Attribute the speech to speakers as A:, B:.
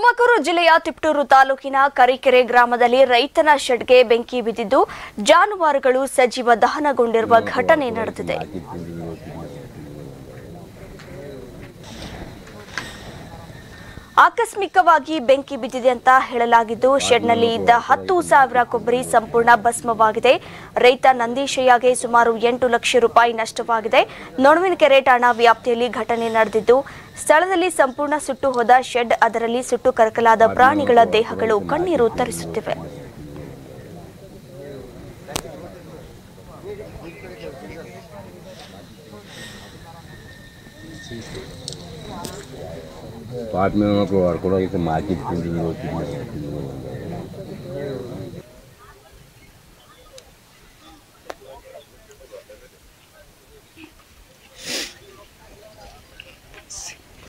A: ತುಮಕೂರು ಜಿಲ್ಲೆಯ ತಿಪ್ಟೂರು ತಾಲೂಕಿನ ಕರಿಕೆರೆ ಗ್ರಾಮದಲ್ಲಿ ರೈತನ ಶೆಡ್ಗೆ ಬೆಂಕಿ ಬಿದ್ದಿದ್ದು ಜಾನುವಾರುಗಳು ಸಜೀವ ದಹನಗೊಂಡಿರುವ ಘಟನೆ ನಡೆದಿದೆ ಆಕಸ್ಮಿಕವಾಗಿ ಬೆಂಕಿ ಬಿದ್ದಿದೆ ಅಂತ ಹೇಳಲಾಗಿದ್ದು ಶೆಡ್ನಲ್ಲಿ ಇದ್ದ ಹತ್ತು ಸಾವಿರ ಕೊಬ್ಬರಿ ಸಂಪೂರ್ಣ ಭಸ್ಮವಾಗಿದೆ ರೈತ ನಂದೀಶಯ್ಯಗೆ ಸುಮಾರು ಎಂಟು ಲಕ್ಷ ರೂಪಾಯಿ ನಷ್ಟವಾಗಿದೆ ನೊಣವಿನಕೆರೆ ಠಾಣಾ ವ್ಯಾಪ್ತಿಯಲ್ಲಿ ಘಟನೆ ನಡೆದಿದ್ದು ಸ್ಥಳದಲ್ಲಿ ಸಂಪೂರ್ಣ ಸುಟ್ಟು ಹೋದ ಶೆಡ್ ಅದರಲ್ಲಿ ಸುಟ್ಟು ಕರಕಲಾದ ಪ್ರಾಣಿಗಳ ದೇಹಗಳು ಕಣ್ಣೀರು ತರಿಸುತ್ತಿವೆ
B: ಪಾಟ್ ಮೇಲೆ ಮಕ್ಕಳು ಹೊಡ್ಕೊಂಡು ಹೋಗಿ ಮಾರ್ಕೆಟ್ ತಿಂದು ತಿಂದು